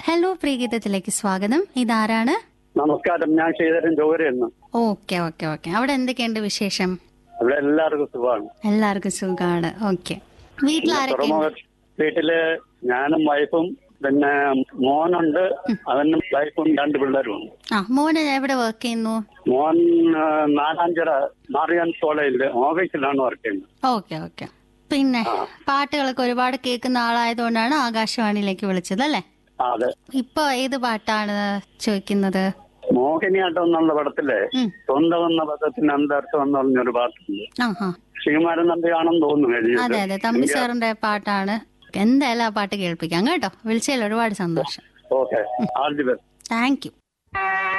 Hello പ്രിയഗീതത്തിലേക്ക് സ്വാഗതം ഇതാരാണ് നമസ്കാരം ഞാൻ ശ്രീധരൻ ജോഹരെന്ന് ഓക്കെ ഓക്കെ ഓക്കെ അവിടെ എന്തൊക്കെയുണ്ട് വിശേഷം ഇവിടെ എല്ലാവർക്കും സുഖമാണ് എല്ലാവർക്കും സുഖമാണ് ഓക്കെ വീട്ടിൽ ആരൊക്കെയുണ്ട് തുറമുഖ വീട്ടില് ഞാനും വൈഫും പിന്നെ മോനുണ്ട് അവനും വൈഫും രണ്ട് പിള്ളേരുമുണ്ട് ആ മോന് എവിടെ വർക്ക് ചെയ്യുന്നു മോൻ ആ, നാലാഞ്ചിറ മാറിയാൻ കോളേജില് ഓഫീസിലാണ് വർക്ക് ചെയ്യുന്നത് ഓക്കെ ഓക്കെ പിന്നെ പാട്ടുകളൊക്കെ ഒരുപാട് കേൾക്കുന്ന ആളായതുകൊണ്ടാണ് ആകാശവാണിയിലേക്ക് വിളിച്ചത് അല്ലേ ആ, അതെ ഇപ്പൊ ഏത് പാട്ടാണ് ചോദിക്കുന്നത് മോഹിനിയാട്ടം എന്നുള്ള പടത്തിലെ ഉം. സ്വന്തം എന്ന പദത്തിന് അന്തർത്ഥം എന്ന് പറഞ്ഞൊരു പാട്ടുണ്ട് ആ ഹാ ശ്രീകുമാരൻ നമ്പിയാണെന്ന് തോന്നുന്നു അതെ എഴുതിയത് അതെ തമ്പി സാറിന്റെ പാട്ടാണ് എന്തായാലും ആ പാട്ട് കേൾപ്പിക്കാം കേട്ടോ വിളിച്ചതിൽ ഒരുപാട് സന്തോഷം okay all the best thank U